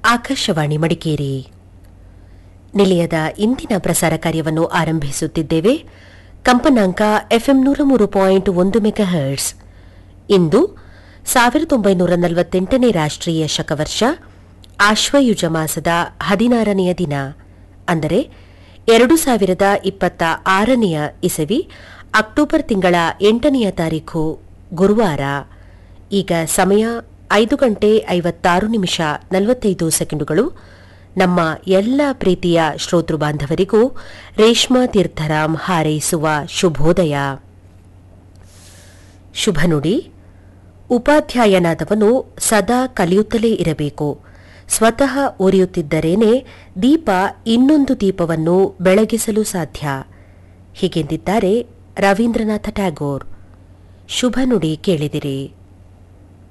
ಆಕಾಶವಾಣಿ ಮಡಿಕೇರಿ ನಿಲಯದ ಇಂದಿನ ಪ್ರಸಾರ ಕಾರ್ಯವನ್ನು ಆರಂಭಿಸುತ್ತಿದ್ದೇವೆ ಕಂಪನಾಂಕ ಎಫ್ಎಂ ನೂರ ಮೂರು ಪಾಯಿಂಟ್ ಒಂದು ಮೆಗಾಹರ್ಟ್ಸ್ ಇಂದು ಸಾವಿರದ ಒಂಬೈನೂರ ನಲವತ್ತೆಂಟನೇ ರಾಷ್ಟ್ರೀಯ ಶಕವರ್ಷ ಆಶ್ವಯುಜ ಮಾಸದ ಹದಿನಾರನೆಯ ದಿನ ಅಂದರೆ ಎರಡು ಸಾವಿರದ ಇಪ್ಪತ್ತ ಆರನೆಯ ಇಸವಿ ಅಕ್ಟೋಬರ್ ತಿಂಗಳ ಎಂಟನೆಯ ತಾರೀಖು ಗುರುವಾರ ಈಗ ಸಮಯ ಐದು ಗಂಟೆ ಐವತ್ತಾರು ನಿಮಿಷ ನಲವತ್ತೈದು ಸೆಕೆಂಡುಗಳು ನಮ್ಮ ಎಲ್ಲ ಪ್ರೀತಿಯ ಶ್ರೋತೃ ಬಾಂಧವರಿಗೂ ರೇಷ್ಮಾ ತೀರ್ಥರಾಮ್ ಹಾರೈಸುವ ಶುಭೋದಯ ಶುಭ ನುಡಿ ಉಪಾಧ್ಯಾಯನಾದವನು ಸದಾ ಕಲಿಯುತ್ತಲೇ ಇರಬೇಕು ಸ್ವತಃ ಉರಿಯುತ್ತಿದ್ದರೇನೆ ದೀಪ ಇನ್ನೊಂದು ದೀಪವನ್ನು ಬೆಳಗಿಸಲು ಸಾಧ್ಯ ಹೀಗೆಂದಿದ್ದಾರೆ ರವೀಂದ್ರನಾಥ ಟ್ಯಾಗೋರ್ ಶುಭ ನುಡಿ ಕೇಳಿದಿರಿ